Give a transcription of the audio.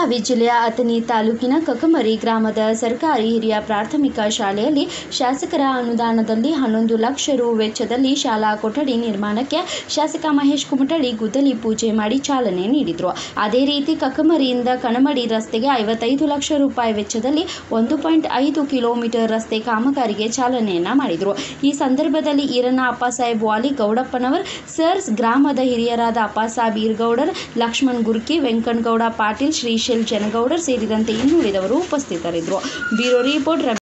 ಬೆಳಗಾವಿ ಜಿಲ್ಲೆಯ ಅಥಣಿ ತಾಲೂಕಿನ ಕಕಮರಿ ಗ್ರಾಮದ ಸರ್ಕಾರಿ ಹಿರಿಯ ಪ್ರಾಥಮಿಕ ಶಾಲೆಯಲ್ಲಿ ಶಾಸಕರ ಅನುದಾನದಲ್ಲಿ ಹನ್ನೊಂದು ಲಕ್ಷ ರು ವೆಚ್ಚದಲ್ಲಿ ಶಾಲಾ ಕೊಠಡಿ ನಿರ್ಮಾಣಕ್ಕೆ ಶಾಸಕ ಮಹೇಶ್ ಕುಮಟಳ್ಳಿ ಗುದ್ದಲಿ ಪೂಜೆ ಮಾಡಿ ಚಾಲನೆ ನೀಡಿದರು ಅದೇ ರೀತಿ ಕಕಮರಿಯಿಂದ ಕಣಮಡಿ ರಸ್ತೆಗೆ ಐವತ್ತೈದು ಲಕ್ಷ ರೂಪಾಯಿ ವೆಚ್ಚದಲ್ಲಿ ಒಂದು ಪಾಯಿಂಟ್ ಐದು ಕಿಲೋಮೀಟರ್ ರಸ್ತೆ ಕಾಮಗಾರಿಗೆ ಚಾಲನೆಯನ್ನ ಮಾಡಿದರು ಈ ಸಂದರ್ಭದಲ್ಲಿ ಈರಣ್ಣ ಅಪ್ಪಸಾಹೇಬ್ ವಾಲಿ ಗೌಡಪ್ಪನವರ್ ಸರ್ಸ್ ಗ್ರಾಮದ ಹಿರಿಯರಾದ ಅಪ್ಪಸಾಬ್ ಈರ್ಗೌಡರ್ ಲಕ್ಷ್ಮಣ್ ಗುರ್ಕಿ ವೆಂಕನಗೌಡ ಪಾಟೀಲ್ ಶ್ರೀಶೈಲ್ ಜನಗೌಡರ್ ಸೇರಿದಂತೆ ಇನ್ನುಳಿದವರು ಉಪಸ್ಥಿತರಿದ್ದರು ಬ್ಯೂರೋ ರಿಪೋರ್ಟ್